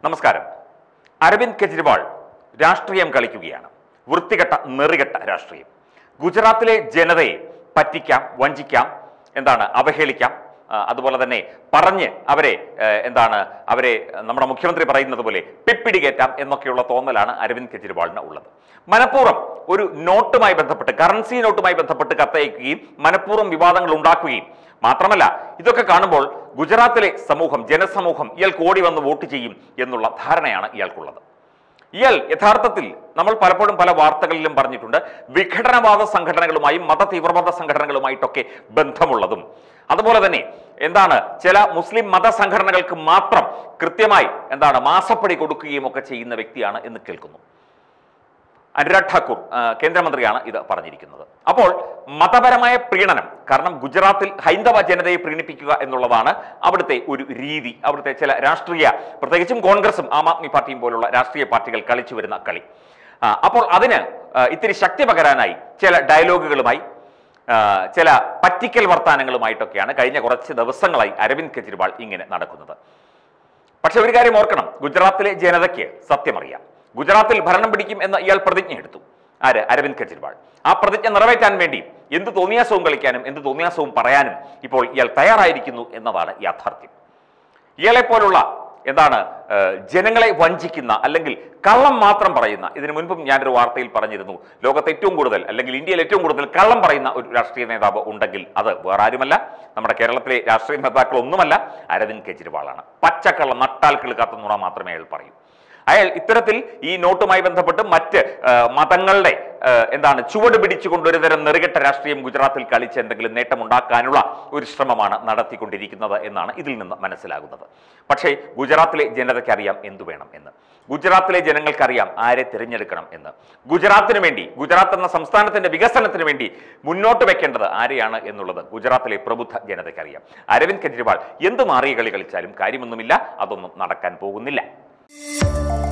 നമസ്കാരം അരവിന്ദ് കെജ്രിവാൾ രാഷ്ട്രീയം കളിക്കുകയാണ് വൃത്തികെട്ട നെറികെട്ട രാഷ്ട്രീയം ഗുജറാത്തിലെ ജനതയെ പറ്റിക്കാം വഞ്ചിക്കാം എന്താണ് അവഹേളിക്കാം ആ, അതുപോലെ തന്നെ പറഞ്ഞ് അവരെ ഏ, എന്താണ് അവരെ നമ്മുടെ മുഖ്യമന്ത്രി പറയുന്നത് പോലെ പിപ്പിടി കയറ്റാം എന്നൊക്കെയുള്ള തോന്നലാണ് അരവിന്ദ് കെജ്രിവാളിന് ഉള്ളത് മനഃപൂർവ്വം ഒരു നോട്ടുമായി ബന്ധപ്പെട്ട് കറൻസി നോട്ടുമായി ബന്ധപ്പെട്ട് കത്തയക്കുകയും മനഃപൂർവ്വം വിവാദങ്ങൾ ഉണ്ടാക്കുകയും മാത്രമല്ല ഇതൊക്കെ കാണുമ്പോൾ ഗുജറാത്തിലെ സമൂഹം ജനസമൂഹം ഇയാൾക്ക് ഓടി വന്ന് വോട്ട് ചെയ്യും എന്നുള്ള ധാരണയാണ് ഇയാൾക്കുള്ളത് ഇയാൾ യഥാർത്ഥത്തിൽ നമ്മൾ പലപ്പോഴും പല വാർത്തകളിലും പറഞ്ഞിട്ടുണ്ട് വിഘടനവാദ സംഘടനകളുമായും മത തീവ്രവാദ സംഘടനകളുമായിട്ടൊക്കെ ബന്ധമുള്ളതും അതുപോലെ തന്നെ എന്താണ് ചില മുസ്ലിം മത സംഘടനകൾക്ക് മാത്രം കൃത്യമായി എന്താണ് മാസപ്പടി കൊടുക്കുകയും ഒക്കെ ചെയ്യുന്ന വ്യക്തിയാണ് എന്ന് കേൾക്കുന്നു അനുരാഗ് ഠാക്കൂർ ആ, കേന്ദ്രമന്ത്രിയാണ് ഇത് പറഞ്ഞിരിക്കുന്നത് അപ്പോൾ മതപരമായ പ്രീണനം കാരണം ഗുജറാത്തിൽ ഹൈന്ദവ ജനതയെ പ്രീണിപ്പിക്കുക എന്നുള്ളതാണ് അവിടുത്തെ ഒരു രീതി അവിടുത്തെ ചില രാഷ്ട്രീയ പ്രത്യേകിച്ചും കോൺഗ്രസും ആം ആദ്മി പാർട്ടിയും പോലുള്ള രാഷ്ട്രീയ പാർട്ടികൾ കളിച്ചു വരുന്ന കളി ആ, അപ്പോൾ അതിന് ആ, ഇത്തിരി ശക്തി പകരാനായി ചില ഡയലോഗുകളുമായി ആ, ചില പറ്റിക്കൽ വർത്താനങ്ങളുമായിട്ടൊക്കെയാണ് കഴിഞ്ഞ കുറച്ച് ദിവസങ്ങളായി അരവിന്ദ് കെജ്രിവാൾ ഇങ്ങനെ നടക്കുന്നത് പക്ഷെ ഒരു കാര്യം ഓർക്കണം ഗുജറാത്തിലെ ജനതയ്ക്ക് സത്യമറിയാം ഗുജറാത്തിൽ ഭരണം പിടിക്കും എന്ന് ഇയാൾ പ്രതിജ്ഞ എടുത്തു ആര് അരവിന്ദ് കെജ്രിവാൾ ആ പ്രതിജ്ഞ നിറവേറ്റാൻ വേണ്ടി എന്ത് തോന്നിയാസവും കളിക്കാനും എന്ത് തോന്നിയാസവും പറയാനും ഇപ്പോൾ ഇയാൾ തയ്യാറായിരിക്കുന്നു എന്നതാണ് യാഥാർത്ഥ്യം ഇയാളെ പോലുള്ള എന്താണ് ഏഹ്, ജനങ്ങളെ വഞ്ചിക്കുന്ന അല്ലെങ്കിൽ കള്ളം മാത്രം പറയുന്ന ഇതിനു മുൻപും ഞാനൊരു വാർത്തയിൽ പറഞ്ഞിരുന്നു ലോകത്ത് ഏറ്റവും കൂടുതൽ അല്ലെങ്കിൽ ഇന്ത്യയിൽ ഏറ്റവും കൂടുതൽ കള്ളം പറയുന്ന ഒരു രാഷ്ട്രീയ നേതാവ് ഉണ്ടെങ്കിൽ അത് വേറെ ആരുമല്ല നമ്മുടെ കേരളത്തിലെ രാഷ്ട്രീയ നേതാക്കൾ ഒന്നുമല്ല അരവിന്ദ് കെജ്രിവാളാണ് പച്ചക്കള്ളം നട്ടാൽ കിളുക്കാത്ത നുണ മാത്രമേ അയാൾ പറയൂ അയാൾ ഇത്തരത്തിൽ ഈ നോട്ടുമായി ബന്ധപ്പെട്ട് മറ്റ് ആ, മതങ്ങളുടെ ആ, എന്താണ് ചുവട് പിടിച്ചുകൊണ്ട് ഒരു തരം നെറുകെട്ട രാഷ്ട്രീയം ഗുജറാത്തിൽ കളിച്ച് എന്തെങ്കിലും നേട്ടമുണ്ടാക്കാനുള്ള ഒരു ശ്രമമാണ് നടത്തിക്കൊണ്ടിരിക്കുന്നത് എന്നാണ് ഇതിൽ നിന്ന് മനസ്സിലാകുന്നത് പക്ഷേ ഗുജറാത്തിലെ ജനതയ്ക്ക് അറിയാം എന്തു വേണം എന്ന് ഗുജറാത്തിലെ ജനങ്ങൾക്കറിയാം ആരെ തിരഞ്ഞെടുക്കണം എന്ന് ഗുജറാത്തിന് വേണ്ടി ഗുജറാത്ത് എന്ന സംസ്ഥാനത്തിന്റെ വികസനത്തിന് വേണ്ടി മുന്നോട്ട് വെക്കേണ്ടത് ആരെയാണ് എന്നുള്ളത് ഗുജറാത്തിലെ പ്രബുദ്ധ ജനതയ്ക്കറിയാം അരവിന്ദ് കെജ്രിവാൾ എന്ത് മാറിയ കളി കളിച്ചാലും കാര്യമൊന്നുമില്ല അതൊന്നും നടക്കാൻ പോകുന്നില്ല